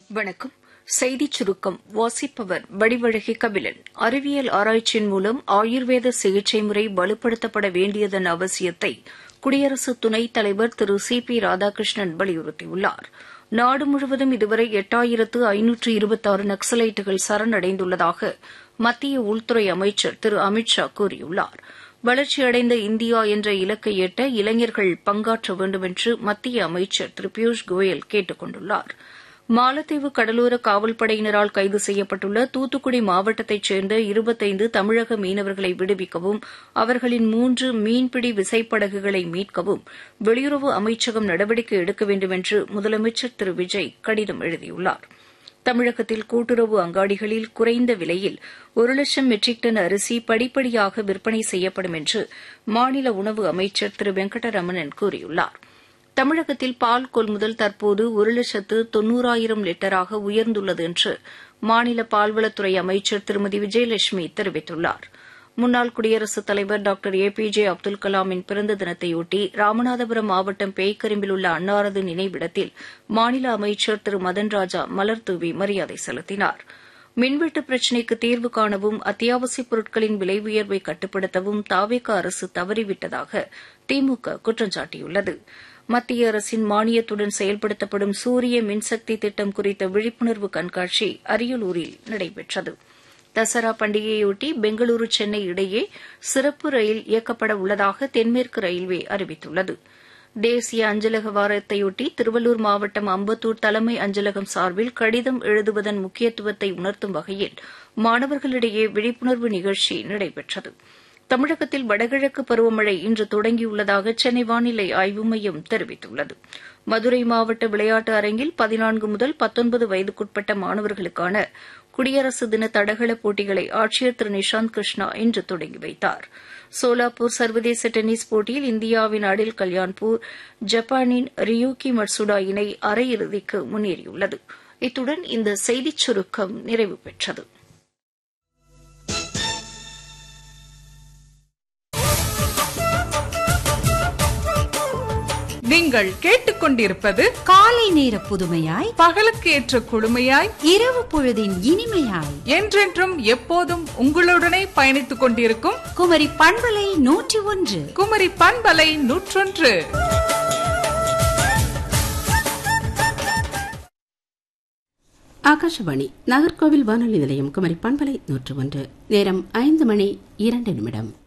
வணக்கம் செய்திச் சுருக்கம் வாசிப்பவர் வடிவழகி கபிலன் அறிவியல் ஆராய்ச்சியின் மூலம் ஆயுர்வேத சிகிச்சை முறை வலுப்படுத்தப்பட வேண்டியதன் அவசியத்தை குடியரசு துணைத் தலைவர் திரு சி பி ராதாகிருஷ்ணன் வலியுறுத்தியுள்ளார் நாடு முழுவதும் இதுவரை எட்டாயிரத்து ஐநூற்று இருபத்தாறு நக்சலைட்டுகள் சரணடைந்துள்ளதாக மத்திய உள்துறை அமைச்சர் திரு அமித் ஷா கூறியுள்ளார் வளர்ச்சியடைந்த இந்தியா என்ற இலக்கை எட்ட இளைஞர்கள் பங்காற்ற வேண்டுமென்று மத்திய அமைச்சர் திரு பியூஷ் கோயல் கேட்டுக் கொண்டுள்ளார் மாலத்தீவு கடலோர காவல்படையினரால் கைது செய்யப்பட்டுள்ள தூத்துக்குடி மாவட்டத்தைச் சேர்ந்த இருபத்தைந்து தமிழக மீனவர்களை விடுவிக்கவும் அவர்களின் மூன்று மீன்பிடி விசைப்படகுகளை மீட்கவும் வெளியுறவு அமைச்சகம் நடவடிக்கை எடுக்க வேண்டுமென்று முதலமைச்சர் திரு விஜய் கடிதம் எழுதியுள்ளார் தமிழகத்தில் கூட்டுறவு அங்காடிகளில் குறைந்த விலையில் ஒரு லட்சம் மெட்ரிக் டன் அரிசி படிப்படியாக விற்பனை செய்யப்படும் என்று மாநில உணவு அமைச்சர் திரு வெங்கடரமணன் கூறியுள்ளார் தமிழகத்தில் பால் கொள்முதல் தற்போது ஒரு லட்சத்து தொன்னூறாயிரம் லிட்டராக உயர்ந்துள்ளது என்று மாநில பால்வளத்துறை அமைச்சர் திருமதி விஜயலட்சுமி தெரிவித்துள்ளார் முன்னாள் குடியரசுத் தலைவர் doctor A P J Abdul கலாமின் பிறந்த தினத்தையொட்டி ராமநாதபுரம் மாவட்டம் பேய்கரும்பில் உள்ள அன்னாரது நினைவிடத்தில் மாநில அமைச்சர் திரு மதன் ராஜா மலர்தூவி மரியாதை செலுத்தினார் மின்வெட்டு பிரச்சினைக்கு தீர்வு காணவும் அத்தியாவசியப் பொருட்களின் விலை உயர்வை கட்டுப்படுத்தவும் தாவேக அரசு தவறிவிட்டதாக திமுக குற்றம் சாட்டியுள்ளது மத்திய அரசின் மானியத்துடன் செயல்படுத்தப்படும் சூரிய மின்சக்தி திட்டம் குறித்த விழிப்புணர்வு கண்காட்சி அரியலூரில் நடைபெற்றது தசரா பண்டிகையொட்டி பெங்களூரு சென்னை இடையே சிறப்பு ரயில் இயக்கப்பட உள்ளதாக தென்மேற்கு ரயில்வே அறிவித்துள்ளது தேசிய அஞ்சலக வாரத்தையொட்டி திருவள்ளூர் மாவட்டம் அம்பத்தூர் தலைமை அஞ்சலகம் சார்பில் கடிதம் எழுதுவதன் முக்கியத்துவத்தை உணர்த்தும் வகையில் மாணவர்களிடையே விழிப்புணர்வு நிகழ்ச்சி நடைபெற்றது தமிழகத்தில் வடகிழக்கு பருவமழை இன்று தொடங்கியுள்ளதாக சென்னை வானிலை ஆய்வு மையம் தெரிவித்துள்ளது மதுரை மாவட்ட விளையாட்டு அரங்கில் பதினான்கு முதல் பத்தொன்பது வயதுக்குட்பட்ட மாணவர்களுக்கான குடியரசு தின தடகள போட்டிகளை ஆட்சியர் திரு நிஷாந்த் கிருஷ்ணா இன்று தொடங்கி வைத்தார் சோலாப்பூர் சர்வதேச டென்னிஸ் போட்டியில் இந்தியாவின் அடில் கல்யாண்பூர் ஜப்பானின் ரியூகி மட்சுடா இணை அரையிறுதிக்கு முன்னேறியுள்ளது இத்துடன் இந்த செய்திச் சுருக்கம் நிறைவு பெற்றது நீங்கள் கேட்டுக்கொண்டிருப்பது காலை நேர புதுமையாய் பகலுக்கு ஏற்ற குழுமையாய் இரவு பொழுதின் இனிமையாய் என்றென்றும் எப்போதும் உங்களுடனே பயணித்துக் கொண்டிருக்கும் குமரி பண்பலை நூற்றி ஒன்று குமரி பண்பலை நூற்றொன்று ஆகாஷவாணி நாகர்கோவில் வானொலி நிலையம் குமரி பண்பலை நூற்று ஒன்று நேரம் ஐந்து மணி இரண்டு நிமிடம்